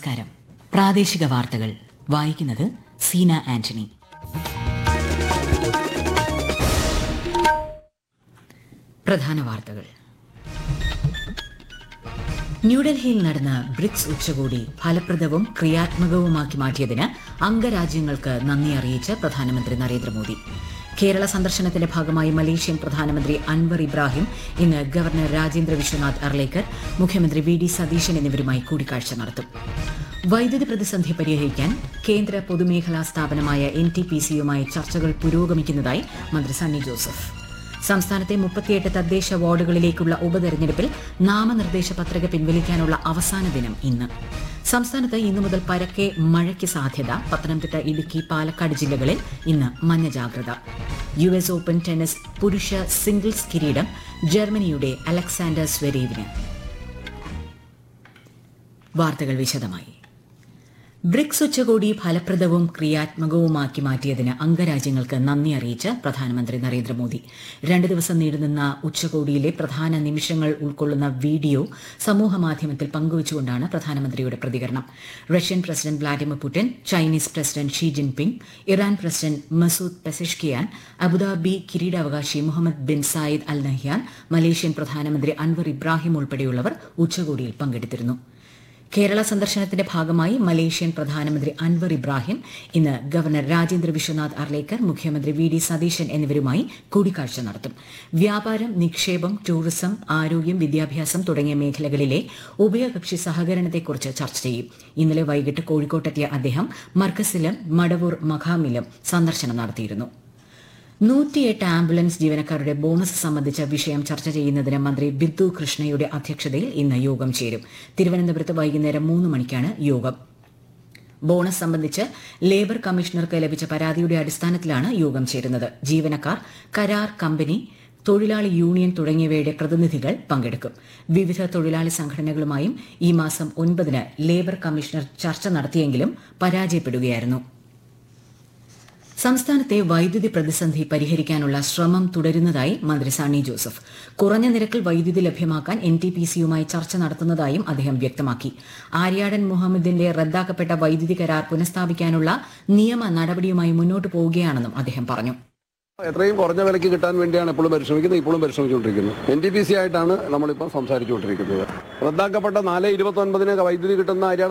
നമസ്കാരം പ്രാദേശിക വാർത്തകൾ വായിക്കുന്നത് സീന ആന്റണി പ്രധാന വാർത്തകൾ ന്യൂഡൽഹിയിൽ നടന്ന ബ്രിക്സ് ഉച്ചകോടി ഫലപ്രദവും ക്രിയാത്മകവുമാക്കി മാറ്റിയതിന് അംഗരാജ്യങ്ങൾക്ക് നന്ദി അറിയിച്ച് പ്രധാനമന്ത്രി നരേന്ദ്രമോദി കേരള സന്ദർശനത്തിന്റെ ഭാഗമായി മലേഷ്യൻ പ്രധാനമന്ത്രി അൻവർ ഇബ്രാഹിം ഇന്ന് ഗവർണർ രാജേന്ദ്ര വിശ്വനാഥ് അർലേക്കർ മുഖ്യമന്ത്രി വി ഡി സതീശൻ എന്നിവരുമായി കൂടിക്കാഴ്ച നടത്തും വൈദ്യുതി പ്രതിസന്ധി പരിഹരിക്കാൻ കേന്ദ്ര പൊതുമേഖലാ സ്ഥാപനമായ എൻ ടി പി സിയുമായി ചർച്ചകൾ പുരോഗമിക്കുന്നതായി മന്ത്രി സണ്ണി ജോസഫ് സംസ്ഥാനത്തെ മുപ്പത്തിയെട്ട് തദ്ദേശ വാർഡുകളിലേക്കുള്ള ഉപതെരഞ്ഞെടുപ്പിൽ നാമനിർദ്ദേശ പത്രിക പിൻവലിക്കാനുള്ള അവസാന ദിനം ഇന്ന് സംസ്ഥാനത്ത് ഇന്നു മുതൽ പരക്കെ മഴയ്ക്ക് സാധ്യത പത്തനംതിട്ട ഇടുക്കി പാലക്കാട് ജില്ലകളിൽ ഇന്ന് മഞ്ഞ ജാഗ്രത യു എസ് ഓപ്പൺ ടെന്നീസ് പുരുഷ സിംഗിൾസ് കിരീടം ജർമ്മനിയുടെ അലക്സാണ്ടർ സ്വരീവിന് വാർത്തകൾ വിശദമായി ബ്രിക്സ് ഉച്ചകോടി ഫലപ്രദവും ക്രിയാത്മകവുമാക്കി മാറ്റിയതിന് അംഗരാജ്യങ്ങൾക്ക് നന്ദി അറിയിച്ച് പ്രധാനമന്ത്രി നരേന്ദ്രമോദി രണ്ട് ദിവസം നീണ്ടുനിന്ന ഉച്ചകോടിയിലെ പ്രധാന നിമിഷങ്ങൾ ഉൾക്കൊള്ളുന്ന വീഡിയോ സമൂഹമാധ്യമത്തിൽ പങ്കുവച്ചുകൊണ്ടാണ് പ്രധാനമന്ത്രിയുടെ പ്രതികരണം Russian president Vladimir Putin Chinese president Xi Jinping Iran president Masoud Pezeshkian Abu Dhabi കിരീടാവകാശി Mohammed bin Zayed Al Nahyan Malaysian പ്രധാനമന്ത്രി അൻവർ ഇബ്രാഹിം ഉൾപ്പെടെയുള്ളവർ ഉച്ചകോടിയിൽ പങ്കെടുത്തിരുന്നു കേരള സന്ദർശനത്തിന്റെ ഭാഗമായി മലേഷ്യൻ പ്രധാനമന്ത്രി അൻവർ ഇബ്രാഹിം ഇന്ന് ഗവർണർ രാജേന്ദ്ര വിശ്വനാഥ് അർലേക്കർ മുഖ്യമന്ത്രി വി ഡി സതീശൻ എന്നിവരുമായി കൂടിക്കാഴ്ച നടത്തും വ്യാപാരം നിക്ഷേപം ടൂറിസം ആരോഗ്യം വിദ്യാഭ്യാസം തുടങ്ങിയ മേഖലകളിലെ ഉഭയകക്ഷി സഹകരണത്തെക്കുറിച്ച് ചർച്ച ചെയ്യും ഇന്നലെ വൈകിട്ട് കോഴിക്കോട്ടെത്തിയ അദ്ദേഹം മർക്കസിലും മടവൂർ മഖാമിലും സന്ദർശനം നടത്തിയിരുന്നു നൂറ്റിയെട്ട് ആംബുലൻസ് ജീവനക്കാരുടെ ബോണസ് സംബന്ധിച്ച വിഷയം ചർച്ച ചെയ്യുന്നതിന് മന്ത്രി ബിന്ദു കൃഷ്ണയുടെ അധ്യക്ഷതയിൽ ഇന്ന് യോഗം ചേരും തിരുവനന്തപുരത്ത് വൈകുന്നേരം മൂന്ന് മണിക്കാണ് യോഗം ബോണസ് സംബന്ധിച്ച് ലേബർ കമ്മീഷണർക്ക് ലഭിച്ച പരാതിയുടെ അടിസ്ഥാനത്തിലാണ് യോഗം ചേരുന്നത് ജീവനക്കാർ കരാർ കമ്പനി തൊഴിലാളി യൂണിയൻ തുടങ്ങിയവയുടെ പ്രതിനിധികൾ പങ്കെടുക്കും വിവിധ തൊഴിലാളി സംഘടനകളുമായും ഈ മാസം ഒൻപതിന് ലേബർ കമ്മീഷണർ ചർച്ച നടത്തിയെങ്കിലും പരാജയപ്പെടുകയായിരുന്നു സംസ്ഥാനത്തെ വൈദ്യുതി പ്രതിസന്ധി പരിഹരിക്കാനുള്ള ശ്രമം തുടരുന്നതായി മന്ത്രി സണ്ണി ജോസഫ് കുറഞ്ഞ നിരക്കിൽ വൈദ്യുതി ലഭ്യമാക്കാൻ എൻ ടി പി സിയുമായി ചർച്ച നടത്തുന്നതായും അദ്ദേഹം വ്യക്തമാക്കി ആര്യാടൻ മുഹമ്മദിന്റെ റദ്ദാക്കപ്പെട്ട വൈദ്യുതി കരാർ പുനഃസ്ഥാപിക്കാനുള്ള നിയമ നടപടിയുമായി മുന്നോട്ട് പോവുകയാണെന്നും അദ്ദേഹം പറഞ്ഞു എത്രയും കുറഞ്ഞ വിലയ്ക്ക് കിട്ടാൻ വേണ്ടിയാണ് എപ്പോഴും പരിശ്രമിക്കുന്നത് ഇപ്പോഴും പരിശ്രമിച്ചുകൊണ്ടിരിക്കുന്നത് എൻ ടി പി സി ആയിട്ടാണ് നമ്മളിപ്പോൾ സംസാരിച്ചുകൊണ്ടിരിക്കുന്നത് റദ്ദാക്കപ്പെട്ട നാല് ഇരുപത്തി ഒൻപതിന് വൈദ്യുതി കിട്ടുന്ന അരിയാട